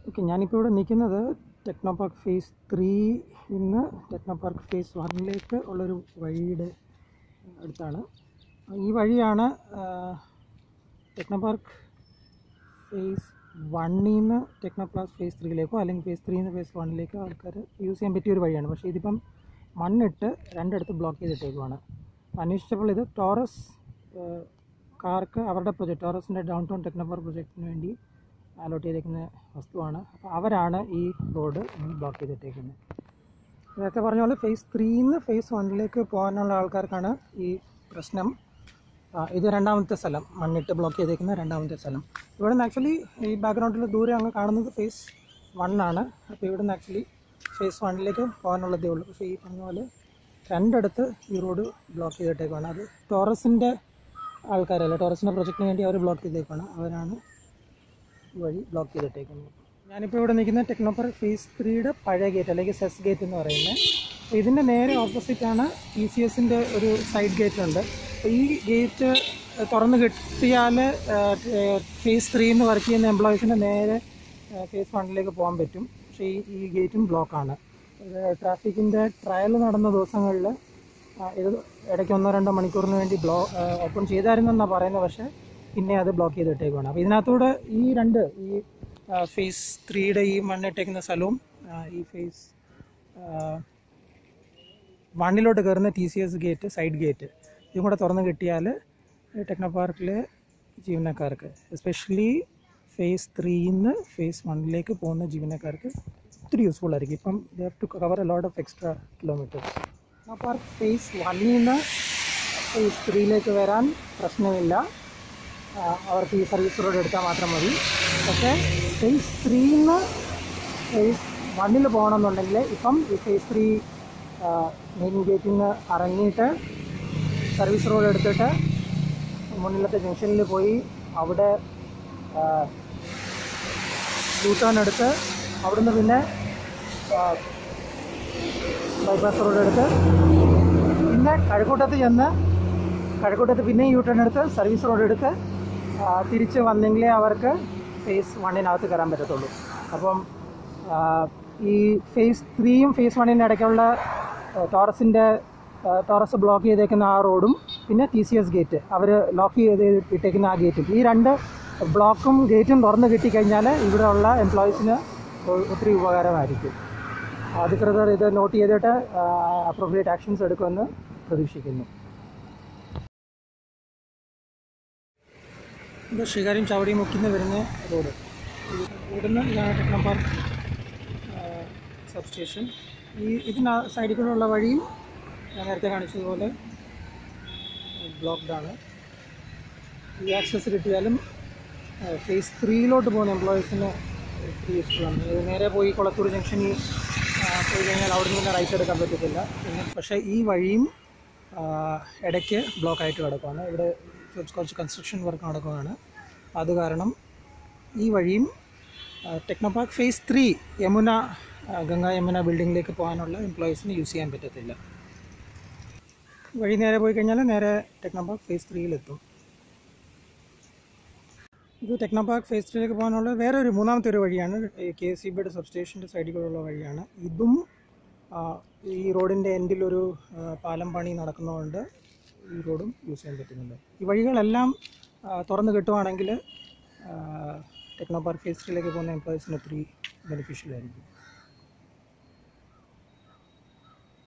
okay ഞാനിപ്പോൾ ഇവിടെ നിൽക്കുന്നത് ടെക്നോ പാർക്ക് ഫേസ് ത്രീ ഇന്ന് ടെക്നോ പാർക്ക് ഫേസ് വണ്ണിലേക്ക് ഉള്ളൊരു വഴിയുടെ അടുത്താണ് ഈ വഴിയാണ് ടെക്നോ പാർക്ക് ഫേസ് വണ്ണിൽ നിന്ന് ടെക്നോ പാർക്ക് ഫേസ് ത്രീയിലേക്കോ അല്ലെങ്കിൽ ഫേസ് ത്രീയിൽ നിന്ന് ഫേസ് വണ്ണിലേക്കോ ആൾക്കാർ യൂസ് ചെയ്യാൻ പറ്റിയ ഒരു വഴിയാണ് പക്ഷേ ഇതിപ്പം മണ്ണിട്ട് രണ്ടിടത്ത് ബ്ലോക്ക് ചെയ്തിട്ടേക്കുവാണ് അന്വേഷിച്ചപ്പോൾ ഇത് ടോറസ് കാർക്ക് അവരുടെ പ്രൊജക്ട് ടോറസിൻ്റെ ഡൗൺ ടൗൺ ടെക്നോ പാർക്ക് പ്രൊജക്റ്റിന് വേണ്ടി അലോട്ട് ചെയ്തേക്കുന്ന വസ്തുവാണ് അപ്പോൾ അവരാണ് ഈ റോഡ് ബ്ലോക്ക് ചെയ്തിട്ടേക്കുന്നത് നേരത്തെ പറഞ്ഞ പോലെ ഫേസ് ത്രീയിൽ നിന്ന് ഫേസ് വണ്ണിലേക്ക് പോകാനുള്ള ആൾക്കാർക്കാണ് ഈ പ്രശ്നം ആ, ഇത് രണ്ടാമത്തെ സ്ഥലം മണ്ണിട്ട് ബ്ലോക്ക് ചെയ്തേക്കുന്ന രണ്ടാമത്തെ സ്ഥലം ഇവിടെ നിന്ന് ആക്ച്വലി ഈ ബാക്ക്ഗ്രൗണ്ടിൽ ദൂരെ അങ്ങ് കാണുന്നത് ഫേസ് വൺ ആണ് അപ്പോൾ ഇവിടെ നിന്ന് ആക്ച്വലി ഫേസ് വണ്ണിലേക്ക് പോകാനുള്ളതേ ഉള്ളൂ പക്ഷേ ഈ പറഞ്ഞ പോലെ രണ്ടിടത്ത് ഈ റോഡ് ബ്ലോക്ക് ചെയ്തിട്ടേക്കാണ് അത് ടോറസിൻ്റെ ആൾക്കാരല്ല ടോറസിൻ്റെ പ്രൊജക്റ്റിന് വേണ്ടി അവർ ബ്ലോക്ക് ചെയ്തേക്കാണ് അവരാണ് ഈ വഴി ബ്ലോക്ക് ചെയ്തിട്ടേക്കുന്നത് ഞാനിപ്പോൾ ഇവിടെ നിൽക്കുന്ന ടെക്നോപ്പർ ഫേസ് ത്രീയുടെ പഴയ ഗേറ്റ് അല്ലെങ്കിൽ സെസ് ഗേറ്റ് എന്ന് പറയുന്നത് അപ്പോൾ ഇതിൻ്റെ നേരെ ഓപ്പോസിറ്റാണ് ടി സി എസിൻ്റെ ഒരു സൈഡ് ഗേറ്റ് ഉണ്ട് അപ്പോൾ ഈ ഗേറ്റ് തുറന്ന് കിട്ടിയാൽ ഫേസ് ത്രീ എന്ന് വർക്ക് ചെയ്യുന്ന എംപ്ലോയീസിന് നേരെ ഫേസ് വണ്ണിലേക്ക് പോകാൻ പറ്റും പക്ഷേ ഈ ഈ ഗേറ്റും ബ്ലോക്കാണ് ഇത് ട്രാഫിക്കിൻ്റെ ട്രയൽ നടന്ന ദിവസങ്ങളിൽ ഇത് ഇടയ്ക്ക് ഒന്നോ രണ്ടോ മണിക്കൂറിന് വേണ്ടി ബ്ലോ ഓപ്പൺ ചെയ്തായിരുന്നെന്നാണ് പറയുന്നത് പക്ഷേ പിന്നെ അത് ബ്ലോക്ക് ചെയ്തിട്ടേക്കുവാണ് അപ്പോൾ ഇതിനകത്തൂടെ ഈ രണ്ട് ഈ ഫേസ് ത്രീയുടെ ഈ മണ്ണിട്ടേക്കുന്ന സ്ഥലവും ആ, ഈ ഫേസ് വണ്ണിലോട്ട് കയറുന്ന T C S gate side gate ഇതും കൂടെ തുറന്ന് കിട്ടിയാൽ ടെക്നോ പാർക്കിലെ ജീവനക്കാർക്ക് എസ്പെഷ്യലി ഫേസ് ത്രീയിൽ നിന്ന് ഫേസ് വണ്ണിലേക്ക് പോകുന്ന ജീവനക്കാർക്ക് ഒത്തിരി യൂസ്ഫുൾ ആയിരിക്കും ഇപ്പം they have to cover a lot of extra kilometres Technopark phase വണ്ണിൽ നിന്ന് ഫേസ് ത്രീയിലേക്ക് വരാൻ പ്രശ്നമില്ല ആ, അവർക്ക് ഈ സർവീസ് റോഡ് എടുത്താൽ മാത്രം മതി പക്ഷേ ഫേസ് ത്രീയിൽ നിന്ന് ഫേസ് വണ്ണിൽ പോകണമെന്നുണ്ടെങ്കിൽ ഇപ്പം ഈ ഫേസ് ത്രീ മെയിൻ ഗേറ്റിൽ നിന്ന് ഇറങ്ങിയിട്ട് സർവീസ് റോഡ് എടുത്തിട്ട് മുന്നിലത്തെ ജംഗ്ഷനിൽ പോയി അവിടെ യൂ ടേൺ എടുത്ത് അവിടുന്ന് പിന്നെ ബൈപ്പാസ് റോഡ് എടുത്ത് പിന്നെ കഴക്കൂട്ടത്ത് ചെന്ന് കഴക്കൂട്ടത്ത് പിന്നെ യൂ ടേൺ എടുത്ത് സർവീസ് റോഡ് എടുത്ത് ആ, തിരിച്ച് വന്നെങ്കിലേ അവർക്ക് ഫേസ് വണ്ണിനകത്ത് കയറാൻ പറ്റത്തുള്ളൂ അപ്പം ആ, ഈ ഫേസ് ത്രീയും ഫേസ് വണ്ണിൻ്റെ ഇടയ്ക്കുള്ള ടോറസിൻ്റെ ടോറസ് ബ്ലോക്ക് ചെയ്തേക്കുന്ന ആ റോഡും പിന്നെ ടി സി എസ് ഗേറ്റ് അവർ ലോക്ക് ചെയ്ത് ഇട്ടേക്കുന്ന ആ ഗേറ്റും ഈ രണ്ട് ബ്ലോക്കും ഗേറ്റും തുറന്ന് കിട്ടിക്കഴിഞ്ഞാൽ ഇവിടെയുള്ള എംപ്ലോയീസിന് ഒത്തിരി ഉപകാരമായിരിക്കും അധികൃതർ ഇത് നോട്ട് ചെയ്തിട്ട് അപ്രോപ്രിയേറ്റ് ആക്ഷൻസ് എടുക്കുമെന്ന് പ്രതീക്ഷിക്കുന്നു ഇത് ശ്രീകാര്യം ചാവടി മുക്കിന്ന് വരുന്ന റോഡ് ഇത് ഇവിടുന്ന് ഇതാണ് ടെക്നോ പാർക്ക് സബ് സ്റ്റേഷൻ ഈ ഇതിന് സൈഡിൽ കൂടെ ഉള്ള വഴിയും ഞാൻ നേരത്തെ കാണിച്ചതുപോലെ ബ്ലോക്ക്ഡ് ആണ് ഈ ആക്സസ് കിട്ടിയാലും ഫേസ് ത്രീയിലോട്ട് പോകുന്ന എംപ്ലോയീസിന് ഒത്തിരി യൂസ്ഫുൾ ആണ് ഇത് നേരെ പോയി കുളത്തൂർ ജംഗ്ഷനിൽ ആ, പോയി കഴിഞ്ഞാൽ അവിടെ നിന്ന് റൈറ്റ് എടുക്കാൻ പറ്റത്തില്ല പിന്നെ പക്ഷേ ഈ വഴിയും ആ, ഇടയ്ക്ക് ബ്ലോക്കായിട്ട് കിടക്കുകയാണ് ഇവിടെ കുറച്ച് കുറച്ച് കൺസ്ട്രക്ഷൻ വർക്ക് നടക്കുകയാണ് അത് കാരണം ഈ വഴിയും Technopark phase three Yamuna ആ, ഗംഗ യമുന ബിൽഡിങ്ങിലേക്ക് പോകാനുള്ള എംപ്ലോയീസിന് യൂസ് ചെയ്യാൻ പറ്റത്തില്ല വഴി നേരെ പോയി കഴിഞ്ഞാൽ നേരെ ടെക്നോ പാർക്ക് ഫേസ് ത്രീയിലെത്തും ഇത് ടെക്നോ പാർക്ക് ഫേസ് ത്രീയിലേക്ക് പോകാനുള്ള വേറെ ഒരു മൂന്നാമത്തെ ഒരു വഴിയാണ് കെ എസ് സി ബിയുടെ സബ്സ്റ്റേഷൻ്റെ സൈഡിൽ കൂടെയുള്ള വഴിയാണ് ഇതും ആ, ഈ റോഡിൻ്റെ എൻഡിലൊരു ആ, പാലം പണി നടക്കുന്നതുകൊണ്ട് ഈ റോഡും യൂസ് ചെയ്യാൻ പറ്റുന്നുണ്ട് ഈ വഴികളെല്ലാം ആ, തുറന്ന് കിട്ടുവാണെങ്കിൽ ടെക്നോ പാർക്ക് ഫേസ് ത്രീയിലേക്ക് പോകുന്ന എംപ്ലോയീസിന് ഒത്തിരി ബെനിഫിഷ്യൽ ആയിരിക്കും